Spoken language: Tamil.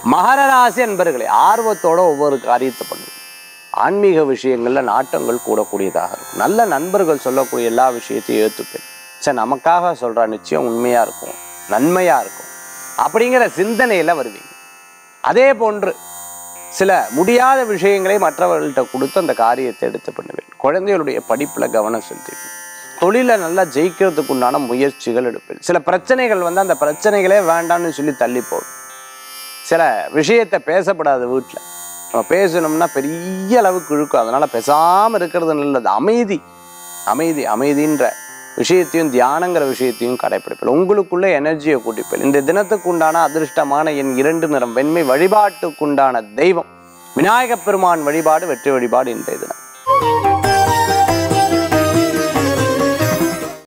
மகர ராசி அன்பர்களே ஆர்வத்தோட ஒவ்வொரு காரியத்தை பண்ணுங்க ஆன்மீக விஷயங்கள்ல நாட்டங்கள் கூடக்கூடியதாக இருக்கும் நல்ல நண்பர்கள் சொல்லக்கூடிய எல்லா விஷயத்தையும் ஏற்றுப்பேன் சரி நமக்காக சொல்றா நிச்சயம் உண்மையா இருக்கும் நன்மையா இருக்கும் அப்படிங்கிற சிந்தனையில வருவீங்க அதே போன்று சில முடியாத விஷயங்களை மற்றவர்கள்ட்ட கொடுத்து அந்த காரியத்தை எடுத்து பண்ணுவேன் குழந்தைகளுடைய படிப்புல கவனம் செலுத்துவேன் தொழிலை நல்லா ஜெயிக்கிறதுக்கு உண்டான முயற்சிகள் எடுப்பேன் சில பிரச்சனைகள் வந்து அந்த பிரச்சனைகளே வேண்டாம்னு சொல்லி தள்ளி போடும் சில விஷயத்தை பேசப்படாது வீட்டில் நம்ம பேசணும்னா பெரிய அளவுக்கு இழுக்கும் அதனால பேசாமல் இருக்கிறது நல்லது அமைதி அமைதி அமைதின்ற விஷயத்தையும் தியானங்கிற விஷயத்தையும் கடைப்பிடிப்பேன் உங்களுக்குள்ள எனர்ஜியை கூட்டிப்பேன் இந்த தினத்துக்கு உண்டான அதிர்ஷ்டமான என் இரண்டு நிறம் வெண்மை வழிபாட்டுக்குண்டான தெய்வம் விநாயகப் பெருமான் வழிபாடு வெற்றி வழிபாடு இன்றைய தினம்